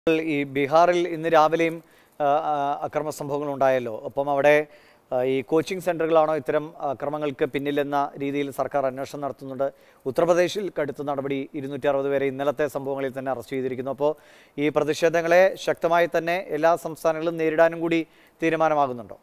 ഈ ബീഹാറിൽ ഇന്ന് രാവിലെയും ആ, ആ, അക്രമ സംഭവങ്ങൾ ഉണ്ടായല്ലോ ഒപ്പം അവിടെ ആ, ഈ കോച്ചിങ് സെൻ്ററുകളാണോ ഇത്തരം അക്രമങ്ങൾക്ക് പിന്നിലെന്ന രീതിയിൽ സർക്കാർ അന്വേഷണം നടത്തുന്നുണ്ട് ഉത്തർപ്രദേശിൽ കടുത്ത നടപടി ഇരുന്നൂറ്റി അറുപത് പേരെ ഇന്നലത്തെ സംഭവങ്ങളിൽ തന്നെ അറസ്റ്റ് ചെയ്തിരിക്കുന്നു അപ്പോൾ ഈ പ്രതിഷേധങ്ങളെ ശക്തമായി തന്നെ എല്ലാ സംസ്ഥാനങ്ങളും നേരിടാനും കൂടി തീരുമാനമാകുന്നുണ്ടോ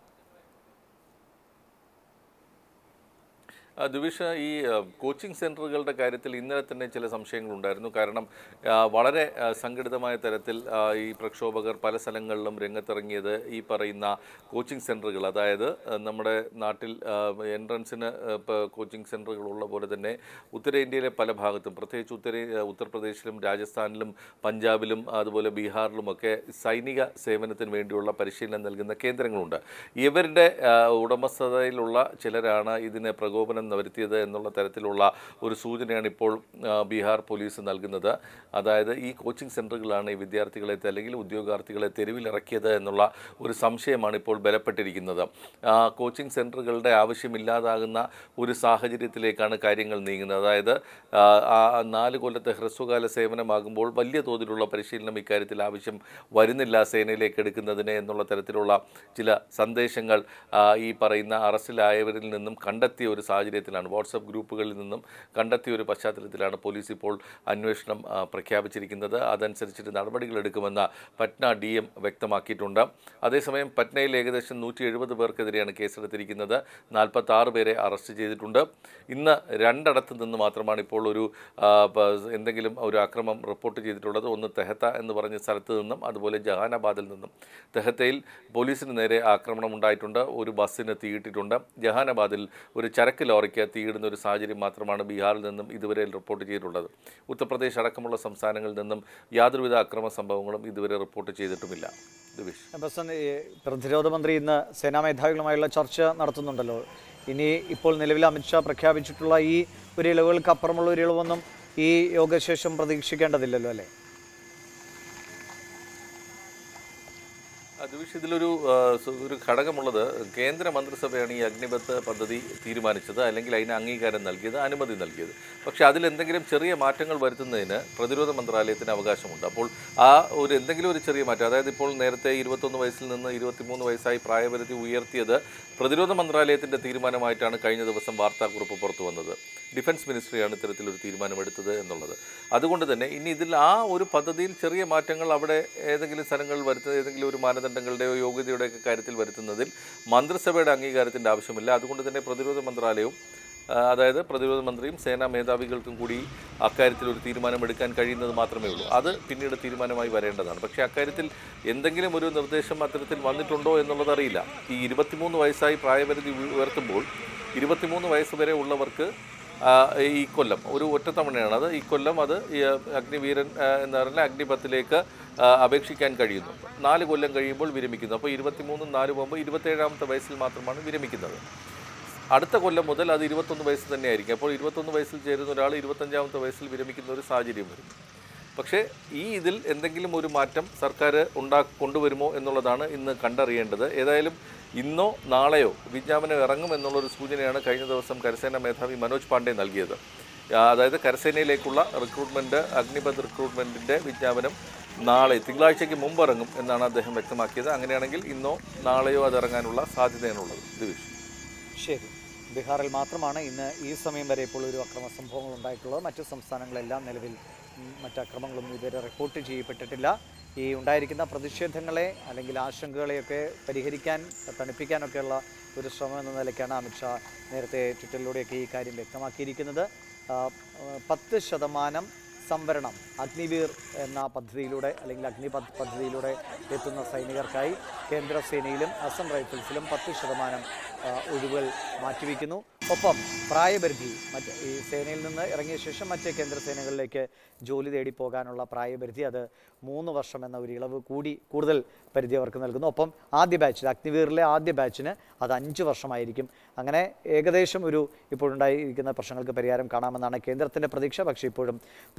ആ, ദിവിഷ ഈ ആ, കോച്ചിങ് സെൻറ്ററുകളുടെ കാര്യത്തിൽ ഇന്നലെ തന്നെ ചില സംശയങ്ങളുണ്ടായിരുന്നു കാരണം ആ, വളരെ ആ, സംഘടിതമായ തരത്തിൽ ആ, ഈ പ്രക്ഷോഭകർ പല സ്ഥലങ്ങളിലും രംഗത്തിറങ്ങിയത് ഈ പറയുന്ന കോച്ചിങ് സെൻറ്ററുകൾ അതായത് ആ, നമ്മുടെ നാട്ടിൽ എൻട്രൻസിന് ഇപ്പോൾ കോച്ചിങ് സെൻറ്ററുകൾ ഉള്ള പോലെ തന്നെ ഉത്തരേന്ത്യയിലെ പല ഭാഗത്തും പ്രത്യേകിച്ച് ഉത്തരേ ഉത്തർപ്രദേശിലും രാജസ്ഥാനിലും പഞ്ചാബിലും അതുപോലെ ബീഹാറിലുമൊക്കെ സൈനിക സേവനത്തിന് വേണ്ടിയുള്ള പരിശീലനം നൽകുന്ന കേന്ദ്രങ്ങളുണ്ട് ഇവരുടെ ആ, ഉടമസ്ഥതയിലുള്ള ചിലരാണ് ഇതിന് പ്രകോപനം വരുത്തിയത് എന്നുള്ള തരത്തിലുള്ള ഒരു സൂചനയാണ് ഇപ്പോൾ ആ, ബീഹാർ പോലീസ് നൽകുന്നത് അതായത് ഈ കോച്ചിങ് സെൻറ്ററുകളാണ് ഈ വിദ്യാർത്ഥികളെ അല്ലെങ്കിൽ ഉദ്യോഗാർത്ഥികളെ തെരുവിലിറക്കിയത് എന്നുള്ള ഒരു സംശയമാണ് ഇപ്പോൾ ബലപ്പെട്ടിരിക്കുന്നത് ആ, കോച്ചിങ് സെൻറ്ററുകളുടെ ആവശ്യമില്ലാതാകുന്ന ഒരു സാഹചര്യത്തിലേക്കാണ് കാര്യങ്ങൾ നീങ്ങുന്നത് അതായത് ആ, ആ നാല് കൊല്ലത്തെ ഹ്രസ്വകാല സേവനമാകുമ്പോൾ വലിയ തോതിലുള്ള പരിശീലനം ഇക്കാര്യത്തിൽ ആവശ്യം വരുന്നില്ല സേനയിലേക്ക് എടുക്കുന്നതിന് എന്നുള്ള തരത്തിലുള്ള ചില സന്ദേശങ്ങൾ ആ, ഈ പറയുന്ന അറസ്റ്റിലായവരിൽ നിന്നും കണ്ടെത്തിയ ഒരു സാഹചര്യത്തിലാണ് വാട്സപ്പ് ഗ്രൂപ്പുകളിൽ നിന്നും കണ്ടെത്തിയ ഒരു പശ്ചാത്തലത്തിലാണ് പോലീസ് ഇപ്പോൾ അന്വേഷണം ആ, പ്രഖ്യാപിച്ചിരിക്കുന്നത് അതനുസരിച്ചിട്ട് നടപടികൾ എടുക്കുമെന്ന് പറ്റ്ന ഡി എം വ്യക്തമാക്കിയിട്ടുണ്ട് അതേസമയം പറ്റ്നയിൽ ഏകദേശം നൂറ്റി എഴുപത് പേർക്കെതിരെയാണ് കേസെടുത്തിരിക്കുന്നത് നാൽപ്പത്തി ആറ് പേരെ അറസ്റ്റ് ചെയ്തിട്ടുണ്ട് ഇന്ന് രണ്ടിടത്ത് നിന്ന് മാത്രമാണ് ഇപ്പോൾ ഒരു ആ, പ- എന്തെങ്കിലും ഒരു അക്രമം റിപ്പോർട്ട് ചെയ്തിട്ടുള്ളത് ഒന്ന് തെഹത്ത എന്ന് പറഞ്ഞ സ്ഥലത്ത് നിന്നും അതുപോലെ ജഹാനാബാദിൽ നിന്നും തെഹത്തയിൽ പോലീസിന് നേരെ ആക്രമണം ഉണ്ടായിട്ടുണ്ട് ഒരു ബസ്സിന് തീയിട്ടിട്ടുണ്ട് ജഹാനാബാദിൽ ഒരു ചരക്ക് ലോറിക്ക് തീയിടുന്ന ഒരു സാഹചര്യം മാത്രമാണ് ബീഹാറിൽ നിന്നും ഇതുവരെ റിപ്പോർട്ട് ചെയ്തിട്ടുള്ളത് ഉത്തർപ്രദേശ് അടക്കമുള്ള സംസ്ഥാനങ്ങളിൽ നിന്നും യാതൊരുവിധ അക്രമ സംഭവങ്ങളും ഇതുവരെ റിപ്പോർട്ട് ചെയ്തിട്ടുമില്ല ദിവിഷ് ബസൻ ഈ പ്രതിരോധ മന്ത്രി ഇന്ന് സേനാ മേധാവികളുമായുള്ള ചർച്ച നടത്തുന്നുണ്ടല്ലോ ഇനി ഇപ്പോൾ നിലവിൽ അമിത്ഷാ പ്രഖ്യാപിച്ചിട്ടുള്ള ഈ ഒരു ഇളവുകൾക്ക് അപ്പുറമുള്ള ഒരു ഇളവൊന്നും ഈ യോഗശേഷം പ്രതീക്ഷിക്കേണ്ടതില്ലല്ലോ അല്ലേ ദിവിഷ് ഇതിലൊരു ആ, സു- ഒരു ഘടകമുള്ളത് കേന്ദ്ര മന്ത്രിസഭയാണ് ഈ അഗ്നിപത്ത് പദ്ധതി തീരുമാനിച്ചത് അല്ലെങ്കിൽ അതിന് അംഗീകാരം നൽകിയത് അനുമതി നൽകിയത് പക്ഷേ അതിൽ എന്തെങ്കിലും ചെറിയ മാറ്റങ്ങൾ വരുത്തുന്നതിന് പ്രതിരോധ മന്ത്രാലയത്തിന് അവകാശമുണ്ട് അപ്പോൾ ആ ഒരു എന്തെങ്കിലും ഒരു ചെറിയ മാറ്റം അതായത് ഇപ്പോൾ നേരത്തെ ഇരുപത്തൊന്ന് വയസ്സിൽ നിന്ന് ഇരുപത്തിമൂന്ന് വയസ്സായി പ്രായപരിധി ഉയർത്തിയത് പ്രതിരോധ മന്ത്രാലയത്തിൻ്റെ തീരുമാനമായിട്ടാണ് കഴിഞ്ഞ ദിവസം വാർത്താക്കുറിപ്പ് പുറത്തു വന്നത് ഡിഫൻസ് മിനിസ്ട്രിയാണ് ഇത്തരത്തിലൊരു തീരുമാനമെടുത്തത് എന്നുള്ളത് അതുകൊണ്ട് തന്നെ ഇനി ഇതിൽ ആ ഒരു പദ്ധതിയിൽ ചെറിയ മാറ്റങ്ങൾ അവിടെ ഏതെങ്കിലും സ്ഥലങ്ങളിൽ വരുത്തുന്ന ഏതെങ്കിലും ഒരു മാനദണ്ഡങ്ങളുടെയോ യോഗ്യതയുടെയൊക്കെ കാര്യത്തിൽ വരുത്തുന്നതിൽ മന്ത്രിസഭയുടെ അംഗീകാരത്തിൻ്റെ ആവശ്യമില്ല അതുകൊണ്ട് തന്നെ പ്രതിരോധ മന്ത്രാലയവും ആ, അതായത് പ്രതിരോധ മന്ത്രിയും സേനാ മേധാവികൾക്കും കൂടി അക്കാര്യത്തിൽ ഒരു തീരുമാനമെടുക്കാൻ കഴിയുന്നത് മാത്രമേ ഉള്ളൂ അത് പിന്നീട് തീരുമാനമായി വരേണ്ടതാണ് പക്ഷേ അക്കാര്യത്തിൽ എന്തെങ്കിലും ഒരു നിർദ്ദേശം അത്തരത്തിൽ വന്നിട്ടുണ്ടോ എന്നുള്ളത് അറിയില്ല ഈ ഇരുപത്തിമൂന്ന് വയസ്സായി പ്രായപരിധി ഉയ- ഉയർത്തുമ്പോൾ ഇരുപത്തിമൂന്ന് വയസ്സ് വരെ ഉള്ളവർക്ക് ആ, ഈ കൊല്ലം ഒരു ഒറ്റത്തവണയാണ് അത് ഈ കൊല്ലം അത് ഈ അഗ്നിവീരൻ ആ, എന്ന് പറഞ്ഞാൽ അഗ്നിപത്തിലേക്ക് ആ, അപേക്ഷിക്കാൻ കഴിയുന്നു നാല് കൊല്ലം കഴിയുമ്പോൾ വിരമിക്കുന്നു അപ്പോൾ ഇരുപത്തിമൂന്നും നാല് പോകുമ്പോൾ ഇരുപത്തേഴാമത്തെ വയസ്സിൽ മാത്രമാണ് വിരമിക്കുന്നത് അടുത്ത കൊല്ലം മുതൽ അത് ഇരുപത്തൊന്ന് വയസ്സ് തന്നെയായിരിക്കും അപ്പോൾ ഇരുപത്തൊന്ന് വയസ്സിൽ ചേരുന്ന ഒരാൾ ഇരുപത്തഞ്ചാമത്തെ വയസ്സിൽ വിരമിക്കുന്ന ഒരു സാഹചര്യം വരും പക്ഷേ ഈ ഇതിൽ എന്തെങ്കിലും ഒരു മാറ്റം സർക്കാർ ഉണ്ടാ കൊണ്ടുവരുമോ എന്നുള്ളതാണ് ഇന്ന് കണ്ടറിയേണ്ടത് ഏതായാലും ഇന്നോ നാളെയോ വിജ്ഞാപനം ഇറങ്ങും എന്നുള്ളൊരു സൂചനയാണ് കഴിഞ്ഞ ദിവസം കരസേന മേധാവി മനോജ് പാണ്ഡെ നൽകിയത് ആ, അതായത് കരസേനയിലേക്കുള്ള റിക്രൂട്ട്മെൻറ്റ് അഗ്നിപഥ് റിക്രൂട്ട്മെൻറ്റിൻ്റെ വിജ്ഞാപനം നാളെ തിങ്കളാഴ്ചയ്ക്ക് മുമ്പ് ഇറങ്ങും എന്നാണ് അദ്ദേഹം വ്യക്തമാക്കിയത് അങ്ങനെയാണെങ്കിൽ ഇന്നോ നാളെയോ അത് ഇറങ്ങാനുള്ള സാധ്യതയാണുള്ളത് ദിവിഷ് ശരി ബീഹാറിൽ മാത്രമാണ് ഇന്ന് ഈ സമയം വരെ ഇപ്പോൾ ഒരു അക്രമ സംഭവങ്ങൾ ഉണ്ടായിട്ടുള്ളത് മറ്റു സംസ്ഥാനങ്ങളെല്ലാം നിലവിൽ ഉം, മറ്റ് അക്രമങ്ങളൊന്നും ഇതുവരെ റിപ്പോർട്ട് ചെയ്യപ്പെട്ടിട്ടില്ല ഈ ഉണ്ടായിരിക്കുന്ന പ്രതിഷേധങ്ങളെ അല്ലെങ്കിൽ ആശങ്കകളെയൊക്കെ പരിഹരിക്കാൻ തണുപ്പിക്കാനൊക്കെയുള്ള ഒരു ശ്രമം എന്ന നിലയ്ക്കാണ് അമിത്ഷാ നേരത്തെ ട്വിറ്ററിലൂടെയൊക്കെ ഈ കാര്യം വ്യക്തമാക്കിയിരിക്കുന്നത് ആ, ആ, പത്ത് ശതമാനം സംവരണം അഗ്നിവീർ എന്ന പദ്ധതിയിലൂടെ അല്ലെങ്കിൽ അഗ്നിപഥ് പദ്ധതിയിലൂടെ എത്തുന്ന സൈനികർക്കായി കേന്ദ്ര സേനയിലും അസം റൈഫിൾസിലും പത്ത് ശതമാനം ആ, ഒഴിവുകൾ മാറ്റിവെക്കുന്നു ഒപ്പം പ്രായപരിധി മറ്റ് ഈ സേനയിൽ നിന്ന് ഇറങ്ങിയ ശേഷം മറ്റ് കേന്ദ്ര സേനകളിലേക്ക് ജോലി തേടി പോകാനുള്ള പ്രായപരിധി അത് മൂന്ന് വർഷം എന്ന ഒരു ഇളവ് കൂടി കൂടുതൽ പരിധി അവർക്ക് നൽകുന്നു ഒപ്പം ആദ്യ ബാച്ചിൽ അഗ്നിവീറിലെ ആദ്യ ബാച്ചിന് അത് അഞ്ച് വർഷമായിരിക്കും അങ്ങനെ ഏകദേശം ഒരു ഇപ്പോഴുണ്ടായിരിക്കുന്ന പ്രശ്നങ്ങൾക്ക് പരിഹാരം കാണാമെന്നാണ് കേന്ദ്രത്തിൻ്റെ പ്രതീക്ഷ പക്ഷേ ഇപ്പോഴും